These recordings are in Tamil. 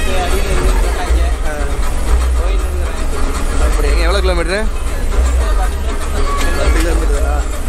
கிலோமீட்டர் அடியில் இருக்குன்னு சொன்னாங்க போயிட்டு இருக்கிறேன் அப்படி எங்க எவ்வளோ கிலோமீட்ரு பத்து கிலோமீட்டர்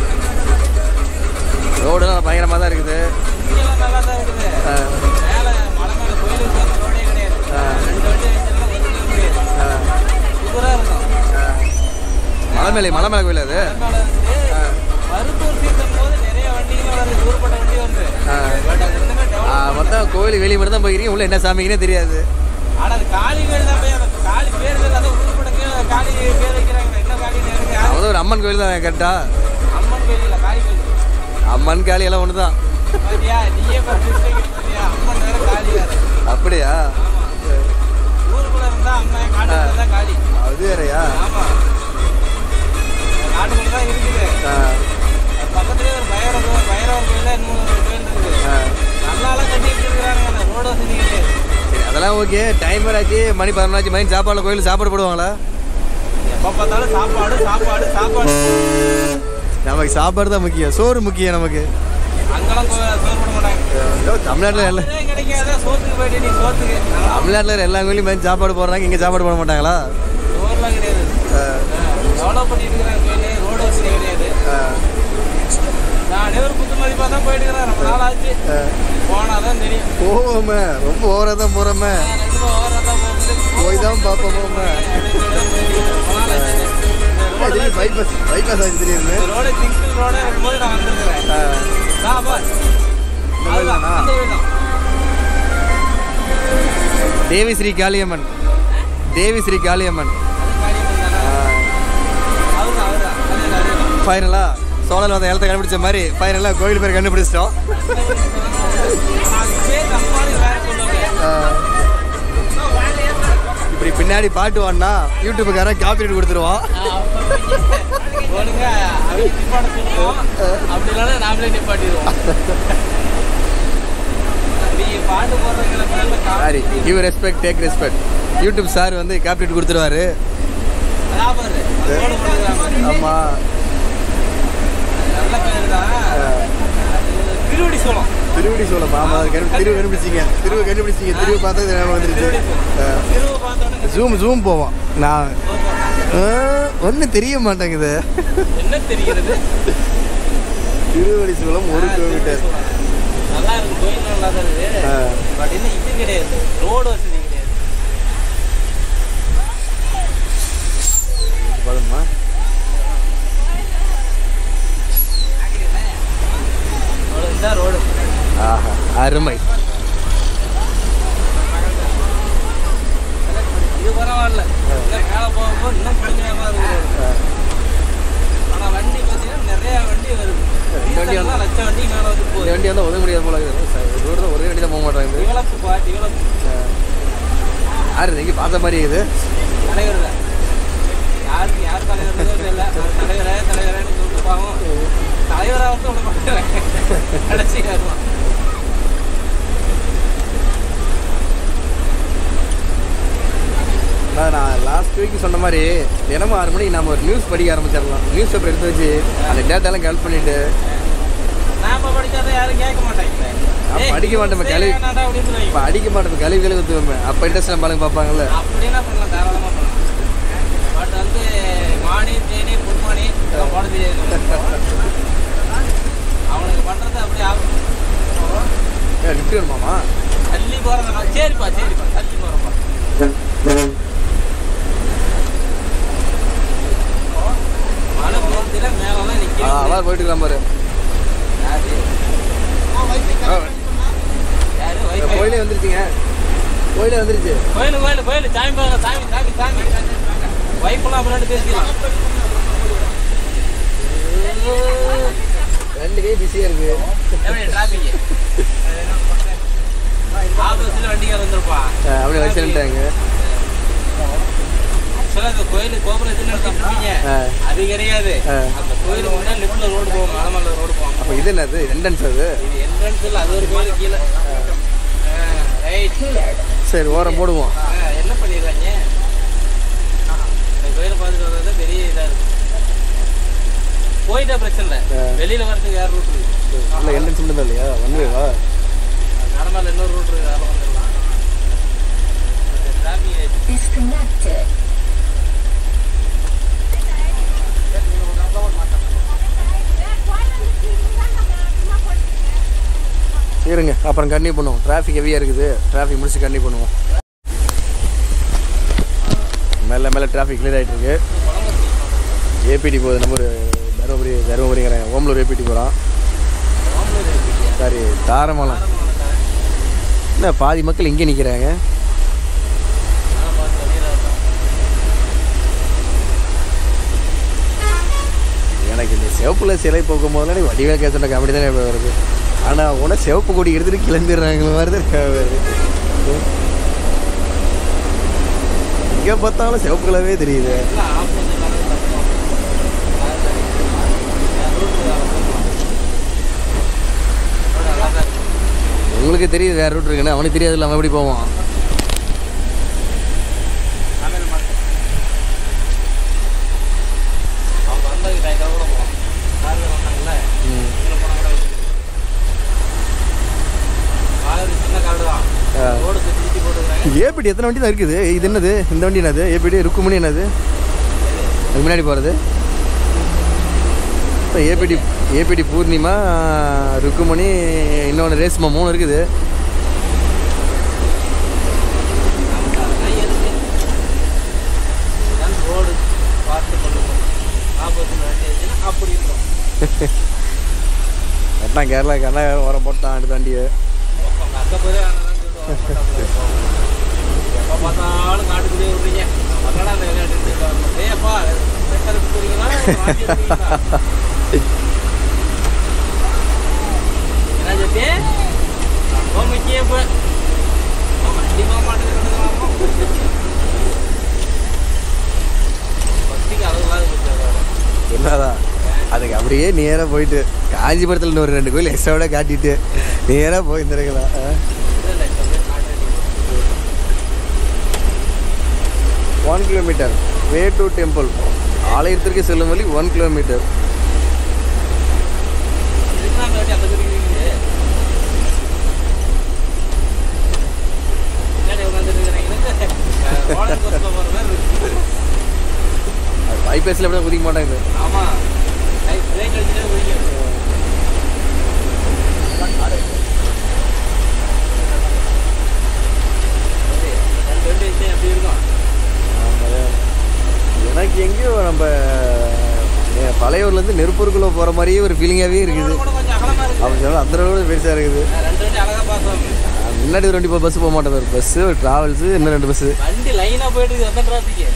ரோடெல்லாம் பயங்கரமாக தான் இருக்குது இங்கெல்லாம் நல்லா தான் இருக்குது ஆ, மேலே மலை மேலே கோயிலுக்கு போகிற ரோடே கிடையாது ஆ. ரெண்டு வண்டி வச்சுருந்தா ஒரு கிலோமீட்டர் ஆ, சூப்பராக இருக்கும் ஆ. மலை மேலே மலை மேலே கோயில் அது மலை மேலே இருக்குது மருத்துவர் சீசன் போது நிறைய வண்டிங்க வருது தூரப்பட்ட வண்டி வருது ஆ. பட் அது ரெண்டுமே ஆ, டெவலப் மொத்தம் கோயிலுக்கு வெளியே மட்டும் தான் போய்க்கிறீங்க உள்ள என்ன சாமிக்குன்னே தெரியாது ஆனால் அது காளி பேர் தான் போய் அந்த காளி பேர் தெரியல அதான் உருப்படக்கு காளி பேர் வைக்கிறாங்க என்ன காளின்னு எனக்கு யாரு- அது ஒரு அம்மன் கோயில் தான் கரெக்டா அம்மன் கோயில் இல்லை காளி கோயில் அம்மன் காளி எல்லாம் ஒன்று தான் பாத்தியா நீயே பார்த்து பாத்தியா அம்மன் வேற காளி வேற அப்படியா ஆமா ஊருக்குள்ள இருந்தா அம்மன் காட்டுக்குள்ள இருந்தா காளி அது வேறையா ஆமா காட்டுக்குள்ள தான் இருக்குது ஆ, அது பக்கத்துலயே ஒரு பைரவர் கோயில் பைரவர் கோயில் இன்னும் ஒரு கோயில் இருக்குது ஆ. நல்லாலாம் கட்டிட்டு இருக்கிறாங்க ரோடு வசதி கிடையாது சரி அதெல்லாம் ஓகே டைம் ஆச்சு மணி பதினொன்றாச்சு மணி சாப்பாடு கோயில் சாப்பாடு போடுவாங்களா எப்ப பார்த்தாலும் சாப்பாடு சாப்பாடு சாப்பாடு நமக்கு சாப்பாடு தான் முக்கியம் சோறு முக்கியம் நமக்கு அங்கெல்லாம் கோ- சோறு போட மாட்டாங்க தமிழ்நாட்டில் எல்லாம் சாப்பாடே கிடைக்காத சோத்துக்கு போயிட்டு நீ சோத்துக்கு நல்லா தமிழ்நாட்டில் இருக்கிற எல்லா கோயிலையும் மதியம் சாப்பாடு போடுறாங்க இங்கே சாப்பாடு போட மாட்டாங்களா சோறுலாம் கிடையாது டெவலப் பண்ணிட்டு இருக்கிறாங்க கோயில் ரோடு வசதி கிடையாது நானே ஒரு புத்து மதிப்பாக தான் போயிட்டு இருக்கிறேன் ரொம்ப நாள் ஆச்சு போனால் தான் தெரியும் போவோமே ரொம்ப ஓவராக தான் போகிறோமே நான் ரெண்டு ரூபா ஓவரா தான் போகுது. போய் தான் பார்ப்போம் போவோமே ரொம்ப நாள் ஆச்சு. இந்த ரோடு திடீர்னு பைபாஸ் பைபாஸ் ஆச்சு திடீர்னு இந்த ரோடு சிங்கிள் ரோடே இருக்கும்போது நான் வந்திருக்கிறேன் ஆ, நான் பார் இந்த கோயில் அதுதான், தானா? அந்த கோயில் தான் தேவி ஸ்ரீ காளியம்மன் தேவி ஸ்ரீ காளியம்மன் அது காளியம்மன் தானே அவர்தான் அவர்தான் அதே தான், அதே தான் ஃபைனலாக சோழல் வந்த இடத்த கண்டுபிடிச்ச மாதிரி ஃபைனலாக கோயில் பேர் கண்டுபிடிச்சிட்டோம் அது பேர் நம்மளால வேற சொல்லுவாங்க ஆ, இப்படி பின்னாடி பாட்டு வாடினா யூடியூப்புக்காரன் காப்பி கொடுத்துருவான் ஒழுங்க அவங்க நிப்பாட்ட சொல்லுவோம் அப்படி இல்லைன்னா நாமளே நிப்பாட்டிடுவோம் நீங்க பாட்டு போடுறவங்களை நல்ல sorry copy give respect take respect YouTube sir வந்து காப்பி கொடுத்துருவாரு அதான் பாரு அது ரோடு போட்டுக்கிறாங்க. ஆமாம் நல்ல பேர் தான் திருவடி சோளம் திருவடி சோழம் ஆமாம் அது கண்டு திருவு கண்டுபிடிச்சிங்க திருவு கண்டுபிடிச்சிங்க திருவு பார்த்தா இது ஞாபகம் வந்துருச்சு திருவ பார்த்தோன்னே ஜூம் ஜூம் போவோம் நான் ஒன்றும் தெரிய மாட்டேங்குது என்ன தெரிகிறது திருவடி சோளம் ஒரு கிலோமீட்டர் நல்லா இருக்கு கோயில் நல்லா தான் இருக்கு ஆ. பட் இன்னும் இது கிடையாது ரோடு வசதி கிடையாது போதுமா அவ்வளோ இந்த ரோடு ஆஹா அருமை இது பரவாயில்ல இன்னும் மேலே போகும்போது இன்னும் கடுமையாக இருக்குது ஆனால் வண்டி பார்த்தீங்கன்னா நிறைய வண்டி வருது வண்டி வந்து- ரீசெண்டாக லட்சம் வண்டி மேலே வந்து இந்த போகுது வண்டி வந்து உதவ முடியாது போல இருக்குது ரோடு ஒரே வண்டி தான் போக மாட்டாங்க டிவலப்புப்பா டிவலப் யாரு எங்கே பார்த்த மாதிரி இருக்குது தலைவர் தான் யாருக்கு யார் தலைவர் தெரியல தலைவரே தலைவரேன்னு சொல்லிட்டு பாவம் தலைவராக வந்து ஒன்று பண்ணுறேன் கடைசி வருவான் அதான் நான் லாஸ்ட் வீக் சொன்ன மாதிரி தினமும் ஆறு மணிக்கு நம்ம ஒரு நியூஸ் படிக்க ஆரம்பிச்சிடலாம் நியூஸ் பேப்பர் எடுத்து வச்சு அந்த டேட்டாலாம் கலெக்ட் பண்ணிட்டு நாம படிச்சாதான் யாரும் கேட்க மாட்டாங்க நான் ஏய், படிக்க மாட்டேன், news கழுவி- வேணாம்டா அப்படின்னு சொல்லுவாங்க. இப்போ அடிக்க மாட்டோம் கழுவி கழுவி ஊற்றுவோமே அப்போ இன்ட்ரெஸ்ட் பாருங்க பார்ப்பாங்கல்ல அப்படின்னா பண்ணலாம் தாராளமாக பண்ணலாம் பட் வந்து மானி தேனி புட்மானி இதெல்லாம் போட தெரியாது நமக்கு. அவனுக்கு பண்ணுறது அப்படி ஆகும் ஏ லிஃப்ட் வேணுமாமா தள்ளி போகிறத சரிப்பா சரிப்பா தள்ளி போகிறப்பா மழை போகிறதுல மேலெல்லாம் ஆ நிற்கும் அதான் போயிட்டு இருக்கலாம் பாரு யாரு ஆ, யாரு வைஃபை கோயிலே வந்துருச்சுங்க கோயிலே வந்துருச்சு கோயில் கோயில் கோயில் சாமி பாருங்க சாமி சாமி சாமி வைஃபெல்லாம் முன்னாடி பேசிக்கலாம் ரெண்டு கை பிஸியாக இருக்கு எப்படி டிராபிக் ஆபீஸில் வண்டிக்கார வந்திருப்பா ஆ, அப்படியே வச்சுட்டாங்க ஆக்சுவலாக இந்த கோயில் கோபுரத்தில் நிறுத்திருப்பீங்க ஆ. அது கிடையாது ஆ. அந்த கோயிலுக்கு முன்னாடி லெஃப்ட்ல ரோடு போகும் மலைமலை ரோடு போகும் அப்போ இது என்னது என்ட்ரன்ஸ் அது இது என்ட்ரன்ஸ் இல்லை அது ஒரு கோயில் கீழே ரைட் சரி ஓரம் போடுவோம் என்ன பண்ணிடுறாங்க இந்த கோயிலை பார்த்துட்டு வர்றது பெரிய இதாக இருக்கு போயிட்டா பிரச்சனை இல்லை ஆ. வெளியில வரதுக்கு யார் ரூட் இருக்கு இல்லை என்ட்ரன்ஸ் மட்டும் தான் இல்லையா ஒன்றுவா நடமால இன்னொரு ரூட் இருக்கு அதில் வந்துடலாம் அப்புறம் கண்டினியூ பண்ணுவோம் டிராஃபிக் ஹெவியாக இருக்குது டிராஃபிக் முடிச்சு கண்டினியூ பண்ணுவோம் மெல்ல மெல்ல டிராஃபிக் கிளியர் ஆகிட்டு இருக்கு ஏபிடி போகுது நம்ம ஒரு தருமபுரி தருமபுரிங்கிற ஓமலூர் ஏபிடி போகிறோம் சாரி தாரமலம் என்ன பாதி மக்கள் இங்கே நிற்கிறாங்க எனக்கு இந்த சிவப்புல சிலை போகும் போதெல்லாம் வடிவேல் கேசோட காமெடி தானே இப்ப வருது ஆனால் உன சிவப்பு கொடி எடுத்துட்டு கிளம்பிடுறாங்க மாதிரி தான் ஞாபகம் வருது எங்கே பார்த்தாலும் சிவப்பு கலவே தெரியுது உங்களுக்கு தெரியுது வேற ரூட் இருக்குன்னு அவனுக்கு தெரியாது அவன் எப்படி போவான் ம். ஆ. ஏபிடி எத்தனை வண்டி தான் இருக்குது இது என்னது இந்த வண்டி என்னது ஏபிடி ருக்குமணி என்னது அதுக்கு முன்னாடி போகிறது இப்போ ஏபிடி ஏபிடி பூர்ணிமா ருக்குமணி இன்னொன்று ரேஸ்மா மூணு இருக்குது அப்படி இருக்கும் எட்டான் கேரளா கண்ணா உரம் போட்டான் அடுத்த வண்டியை உங்க அக்கா பேரே அதான் சொல்லிட்டு வர மாட்டாப்புல. எப்ப பார்த்தாலும் காட்டுக்குள்ளேயே விடுறீங்க மக்களா அந்த விளையாட்டு ஏப்பா செக்கருக்கு போறீங்களா வாங்கி எடுக்கிறீங்களா? என்ன ஜெத்தி? ரொம்ப முக்கியம் இப்ப. வண்டி போக மாட்டேங்குது வண்டிக்கு அளவு இல்லாத போச்சு அதோட. என்னதான் அதுக்கு அப்படியே நேராக போயிட்டு காஞ்சிபுரத்தில் இன்னொரு ரெண்டு கோயில் எக்ஸ்ட்ராவோட காட்டிட்டு நேராக போயிருந்துருக்கலாம் இல்ல, இல்ல, இப்ப அப்படியே காட்டு one kilometre way to temple ஆலயத்திற்கு செல்லும் வழி ஒன் கிலோமீட்டர் இதுதான் வேண்டி அந்த குடிக்கிறீங்க என்னடி உட்காந்துட்டு இருக்கிறீங்க ரோலர் கோஸ்டர் போற மாதிரி இருக்கு அது பைபேஸில் அப்படியே குதிக்க மாட்டாங்க ஆமா கை பிரேக் அடிச்சுட்டே குடிக்க ரெண்டு ரெண்டு இன்ச்சு அப்படி இருக்கும் எனக்கு எங்கேயோ நம்ம ஏ, பழையூர்லேருந்து நெருப்பூருக்குள்ளே போகிற மாதிரியே ஒரு ஃபீலிங்காகவே இருக்குது கூட கொஞ்சம் அகலமா இருக்கு அப்படி சொன்னால் அந்த அளவு பெருசாக இருக்குது ரெண்டு வண்டி அழகா பார்த்தோம் ஆ, முன்னாடி ஒரு வண்டி பஸ் போக மாட்டேன் ஒரு பஸ்ஸு ஒரு ட்ராவல்ஸு இன்னும் ரெண்டு பஸ்ஸு வண்டி லைனா போயிட்டு இருக்கு எந்த டிராஃபிக்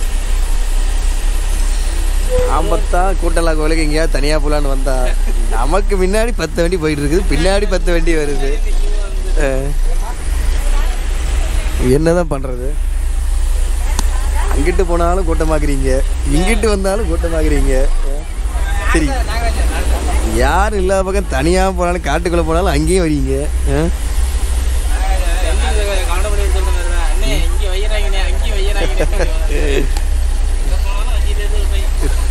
ஆம்பத்தான் கூட்டலா கோயிலுக்கு எங்கேயாவது தனியாக போகலான்னு வந்தா நமக்கு முன்னாடி பத்து வண்டி போயிட்டு இருக்குது பின்னாடி பத்து வண்டி வருது அஹ். என்னதான் பண்ணுறது அங்கிட்டு போனாலும் கூட்டமாக்குறீங்க இங்கிட்டு வந்தாலும் கூட்டமாக்குறீங்க அஹ். சரி யாரும் இல்லாத பக்கம் தனியாக போனாலும் காட்டுக்குள்ளே போனாலும் அங்கேயும் வரீங்க அஹ். காண்டபடி சொல்ற மாதிரி தான் அண்ணே இங்க வையறாங்கண்ணே அங்கேயும் வையறாங்கண்ணே எங்க போனாலும் வச்சிட்டு இருக்கு பை.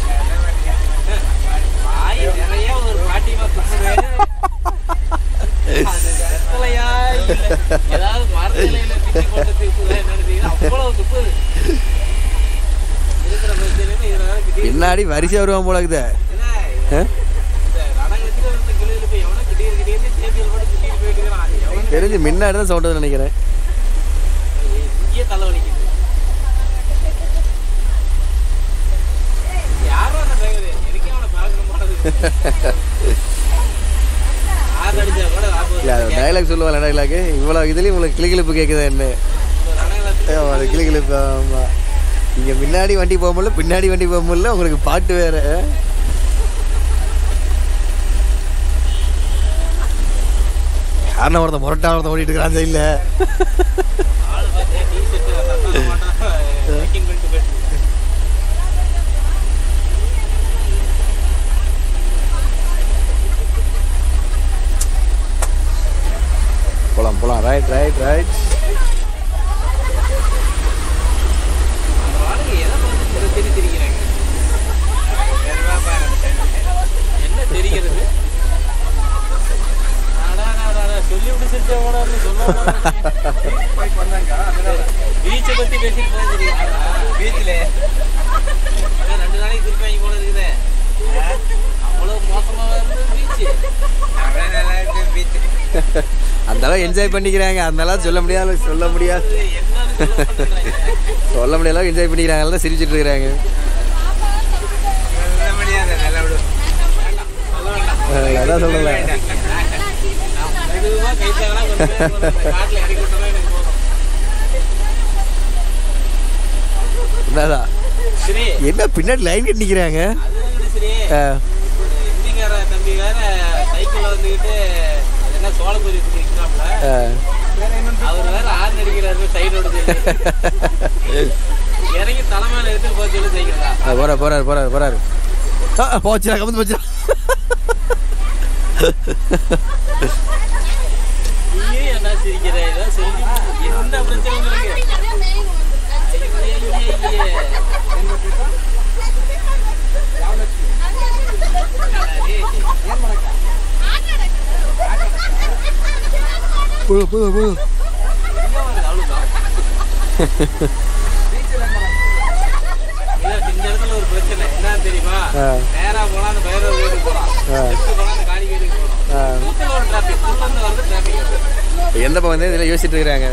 வாய் நிறைய ஒரு பாட்டிமா துப்புது அது வெத்தலையா இல்ல ஏதாவது மரத்திலையில பிச்சு போட்டு துப்புதா என்னன்னு தெரியல அவ்வளவு துப்புது இருக்கிற பிரச்சனைன்னு இதுல வேற கிட்டி பின்னாடி வரிசை வருவான் போல இருக்குதே அஹ். இந்த ரணகத்துல இருந்த கிளியில போய் எவனோ கிட்டீர் கிட்டீர்னு சேத்தியில் போட்டு கிட்டிட்டு போயிட்டு இருக்கிறான் அது எவனோ தெரிஞ்சு முன்னாடி தான் சவுண்ட் நினைக்கிறேன் இங்கேயே தலை வலிக்குது யாரும் அந்த டிரைவர் எனக்கே அவனை பார்க்கணும் போனது ஆறு அடிச்சா கூட இல்லை அது டைலாக் சொல்லுவாங்க டைலாக் இவ்வளோ இதுலேயும் உங்களுக்கு கிளிகிளிப்பு கேட்குதா என்ன ஆமா, அது கிளிகிளிப்பு ஆமாம் நீங்கள் முன்னாடி வண்டி போக முடியல பின்னாடி வண்டி போக முடியல உங்களுக்கு பாட்டு வேற காரணம் ஒருத்தன் முரட்டா ஒருத்தன் ஓடிட்டு இருக்கிறான் சைடில் போலாம் போலாம் ரைட் ரைட் ரைட் என்ன தெரிகிறது சொல்லிவிட்டு சிரிச்சா கூட பீச்சை பத்தி பேசிட்டு போயிருக்கீங்க பீச்சில் ரெண்டு நாளைக்கு திருப்பாங்க போல இருக்குதே அவ்வளவு மோசமாக இருந்தது பீச்சு அது அந்த அளவு என்ஜாய் பண்ணிக்கிறாங்க அந்த அளவு சொல்ல முடியாது சொல்ல முடியாது என்னன்னு சொல்ல மாட்டேங்கிறாங்க. சொல்ல முடியாத அளவுக்கு என்ஜாய் பண்ணிக்கிறாங்க அதனால தான் சிரிச்சிட்டு இருக்கிறாங்க சொல்ல முடியாது நல்லா விடு வேண்டாம், சொல்ல வேண்டாம் அதான் சொல்லல மெதுவா கை காலெல்லாம் கொஞ்சம் நேரம் இந்த காட்டுல இறக்கி விட்டோம்னா எனக்கு போதும். என்னதான் சரி என்ன பின்னாடி லைன் கட்டி நிற்கிறாங்க அது வந்து சரி ஒரு ஹிந்திக்கார தம்பி வேற சைக்கிள்ல வந்துக்கிட்டு என்ன சோளம்பூரி நிற்கிறாப்ல அவர் வேற ஆறு அடிக்கிறாரு சைடோட இறங்கி தலைமையில எடுத்து போக சொல்லி சைக்கிளா போறாரு போறாரு போறாரு போறாரு ஆ, போச்சுடா கமந்து போச்சுடா நீயே என்ன சிரிக்கிற ஏதோ சொல்லி என்ன பிரச்சனை உங்களுக்கு ஐயே, ஐயே, ஐயே. போதும் போதும் போதும் அவ்வளவுதான். இல்ல, இந்த இடத்துல ஒரு பிரச்சனை என்னன்னு தெரியுமா ஆ. நேரா போனா அந்த பைரவர் வீட்டுக்கு போறான் ஆ. லெஃப்ட் போனா அந்த காளி வீட்டுக்கு போறோம் ஆ. நூத்துல ஒரு டிராபிக் உள்ள இருந்து வருது டிராபிக் எந்த பக்கம் வந்து இதில் யோசிச்சுட்டு இருக்கிறாங்க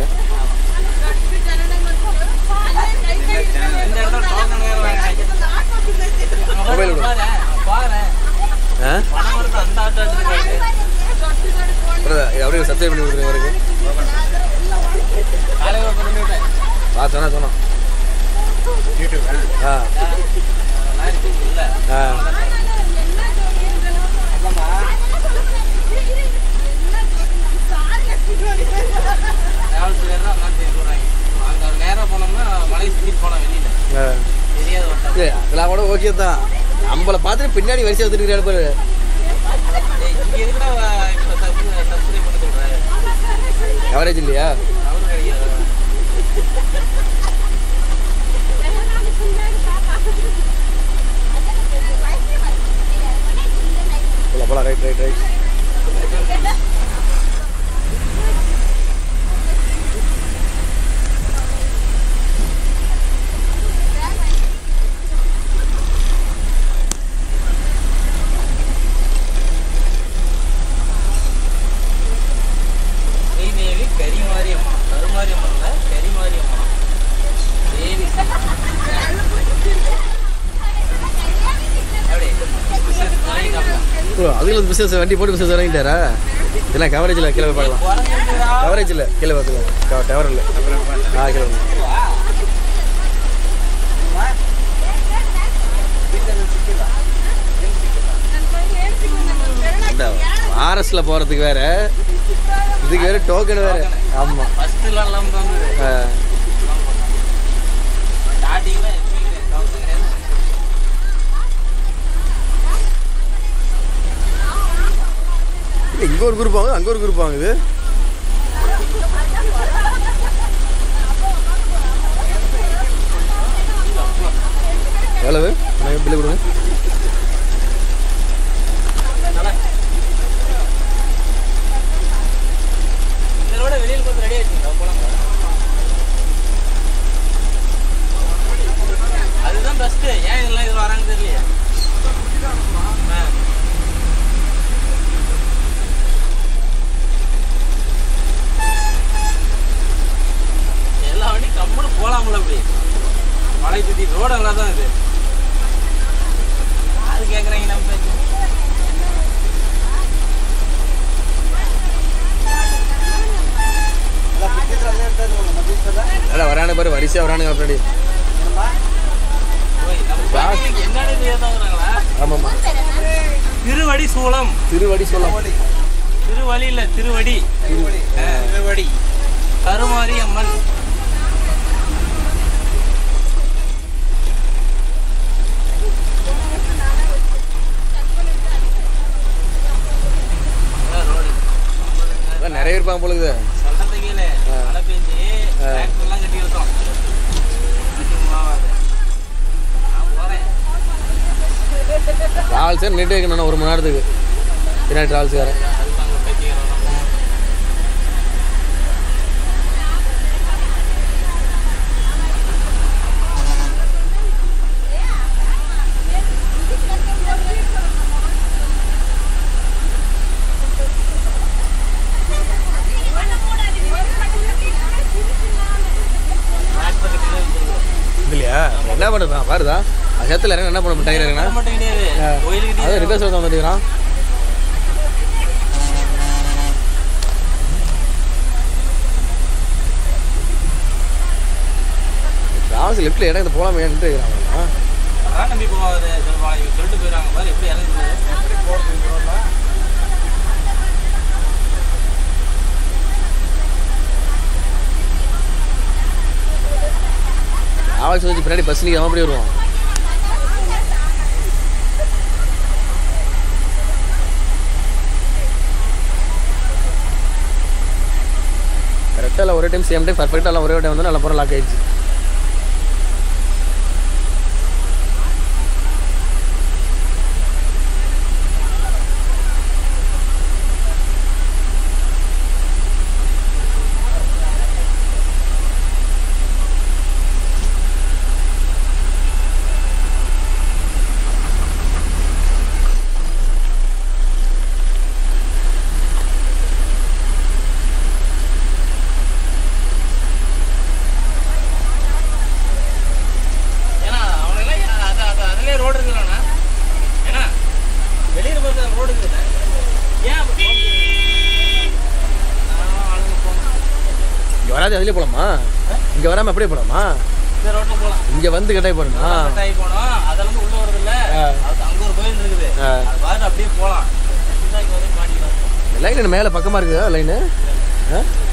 இந்த இடத்துல டோக்கன் வேற வாங்கினாங்க மொபைல் விடு. பாரு பாரு ஆ பணம் கொடுத்து அந்த ஆட்டோ எடுத்துருக்காங்க பிரதா, இது அப்படியே சப்ஸ்கிரைப் பண்ணி கொடுத்துருங்க அவருக்கு காலையில் பண்ணி விட்டேன் ஆ சொன்னா சொன்னோம் ஆ இல்ல ஆ டிராவல்ஸ் வேற தான் தெரிஞ்சு போறாங்க அங்க நேரா போனோம்னா மலை சுற்றிட்டு போனோம் வெளியில ஆ தெரியாத வட்டம் ஏய், அதெல்லாம் கூட ஓகே தான் நம்மளை பார்த்துட்டு பின்னாடி வரிசை வந்துட்டு பாரு ஏய், இங்க எதுக்குடா இப்போ சப்ஸ்கிரைப் பண்ண சொல்றாரு கவரேஜ் இல்லையா அவரு கிடையாது போலாம் போலாம் right right right Sridevi Karimari அம்மா கருமாரி அம்மன் இல்ல கரிமாரி அம்மா தேவி அப்படியே business தொடங்கிட்டாப்ல. ஓ அதுல பிசினஸ் வண்டி போட்டு பிசினஸ் இறங்கிட்டாரா இதெல்லாம் கவரேஜ் இல்லை கீழே போய் பார்க்கலாம் குரங்குடா. கவரேஜ் இல்லை கீழே பார்த்துக்கலாம் டவர் இல்லை ஆ கீழே வந்து. இந்த ஆர்எஸ்ல போகிறதுக்கு வேற இதுக்கு வேற டோக்கன் வேற ஆமாம் First எல்லாம் எல்லாம் வந்தது. Starting ல எப்பயும் கிடையாது. thousand கிடையாது. இங்கே ஒரு குரூப் வாங்குது அங்கே ஒரு குரூப் வாங்குது எவ்வளவு பில்லு கொடுங்க இதோட வெளியில கொஞ்சம் ரெடி ஆயிடுச்சு போலாம் அதுதான் பெஸ்ட் ஏன் இதெல்லாம் இதுல வராங்க தெரியலையே ஆ. எல்லா வண்டி கம்முன்னு போலாம்ல அப்படி மலை சுத்தி ரோடு நல்லா தான் இது அது கேக்குறாங்க நம்ம பேச்சு அதான் வரானு பாரு வரிசையாக வரானுங்க முன்னாடி ஓய், நம்ம பாட்டிக்கு என்னன்னு தெரியாதவங்களா ஆமாம்மா திருவடி சூளம் திருவடி சொல்லலாம் திருவடி இல்ல திருவடி ஆ, திருவடி கருமாரி அம்மன் அதான் ரோடு. அதான் நிறைய பேர் இருப்பாங்க போலுக்குது சொல்றது கேளு. மழை பெஞ்சு tractor எல்லாம் கட்டி விட்டோம். நான் போறேன். ட்ராவல்ஸே நின்று வைக்கணும் ஒரு மணி நேரத்துக்கு பின்னாடி ட்ராவல்ஸ் வேறு அதுக்கு அங்க கட்டிக்கிறோம் நம்ம. இல்லையா என்ன பண்ணுறா பாருதா அசத்தில் இறங்க என்ன பண்ண மாட்டேங்கிறா வர மாட்டேங்குது ஆ. கோயிலுக்கு அதான் ரிவர்ஸ் வந்து வந்துட்டுக்கிறான் ராவசி லெஃப்ட்டில் இடம் போகலாமே நின்று இருக்கிறான் அதான் நம்பி போவாது சொல்லுவாங்க இவங்க சொல்லிட்டு போயிடுறாங்க பாரு எப்படி இறங்கி போகுது எப்படி போகிறது போகிறோம்னா ராவசி வச்சு பின்னாடி பஸ் நிற்காம அப்படி வருவான் கரெக்டாக இல்லை ஒரே டைம் சேம் டைம் பர்ஃபெக்டாக எல்லாம் ஒரே டைம் வந்து நல்ல பொருள் லாக் ஆயிடுச்சு ஏன்னா அவனுங்களாம் ஏன் அது அது அதுலேயே ரோடு இருக்குல்லண்ணா ஏன்னா வெளியில் பார்த்து ரோடு இருக்குதுண்ணே ஏன் அப்படி போக முடியாது? ஆ, ஆளுங்க போகணும் இங்கே வராது அதிலே போகலாமா இங்கே வராமல் அப்படியே போகலாமா இந்த ரோட்டில் போகலாம் இங்கே வந்து கட்டாய் போகணுமா கட்டாயி போனோம் அதெல்லாம் உள்ள வருது இல்ல ஆ. அது அங்க ஒரு கோயில் இருக்குது ஆ. அது பாரு அப்படியே போலாம் இங்க வந்து மாட்டிக்கலாம் லைன் மேலே பக்கமாக இருக்குதா லைனு ஆ